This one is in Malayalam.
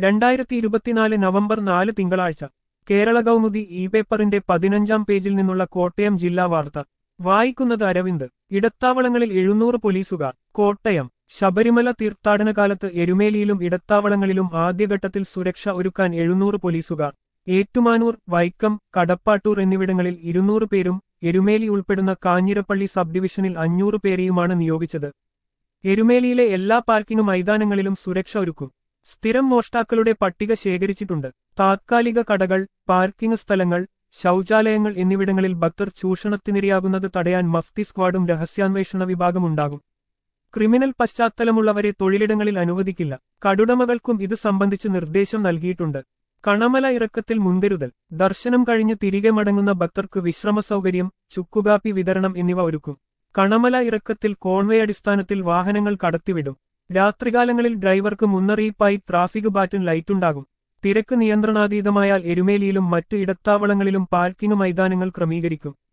രണ്ടായിരത്തി ഇരുപത്തിനാല് നവംബർ നാല് തിങ്കളാഴ്ച കേരള കൗമുദി ഇ പേപ്പറിന്റെ പതിനഞ്ചാം പേജിൽ നിന്നുള്ള കോട്ടയം ജില്ലാ വാർത്ത വായിക്കുന്നത് അരവിന്ദ് ഇടത്താവളങ്ങളിൽ എഴുന്നൂറ് പോലീസുകാർ കോട്ടയം ശബരിമല തീർത്ഥാടന കാലത്ത് എരുമേലിയിലും ഇടത്താവളങ്ങളിലും ആദ്യഘട്ടത്തിൽ സുരക്ഷ ഒരുക്കാൻ എഴുന്നൂറ് പോലീസുകാർ ഏറ്റുമാനൂർ വൈക്കം കടപ്പാട്ടൂർ എന്നിവിടങ്ങളിൽ ഇരുന്നൂറ് പേരും എരുമേലി ഉൾപ്പെടുന്ന കാഞ്ഞിരപ്പള്ളി സബ് ഡിവിഷനിൽ അഞ്ഞൂറ് പേരെയുമാണ് നിയോഗിച്ചത് എരുമേലിയിലെ എല്ലാ പാർക്കിംഗ് മൈതാനങ്ങളിലും സുരക്ഷ ഒരുക്കും സ്ഥിരം മോഷ്ടാക്കളുടെ പട്ടിക ശേഖരിച്ചിട്ടുണ്ട് താത്കാലിക കടകൾ പാർക്കിംഗ് സ്ഥലങ്ങൾ ശൗചാലയങ്ങൾ എന്നിവിടങ്ങളിൽ ഭക്തർ ചൂഷണത്തിനിരയാകുന്നത് തടയാൻ മഫ്തി സ്ക്വാഡും രഹസ്യാന്വേഷണ വിഭാഗമുണ്ടാകും ക്രിമിനൽ പശ്ചാത്തലമുള്ളവരെ തൊഴിലിടങ്ങളിൽ അനുവദിക്കില്ല കടുടമകൾക്കും ഇത് സംബന്ധിച്ച് നിർദ്ദേശം നൽകിയിട്ടുണ്ട് കണമല ഇറക്കത്തിൽ മുൻകരുതൽ ദർശനം കഴിഞ്ഞ് തിരികെ മടങ്ങുന്ന ഭക്തർക്ക് വിശ്രമ സൗകര്യം ചുക്കുകാപ്പി വിതരണം എന്നിവ ഒരുക്കും കണമല ഇറക്കത്തിൽ കോൺവേ അടിസ്ഥാനത്തിൽ വാഹനങ്ങൾ കടത്തിവിടും രാത്രികാലങ്ങളിൽ ഡ്രൈവർക്ക് മുന്നറിയിപ്പായി ട്രാഫിക് ബാറ്റും ലൈറ്റുണ്ടാകും തിരക്ക് നിയന്ത്രണാതീതമായാൽ എരുമേലിയിലും മറ്റു ഇടത്താവളങ്ങളിലും പാർക്കിംഗ് മൈതാനങ്ങൾ ക്രമീകരിക്കും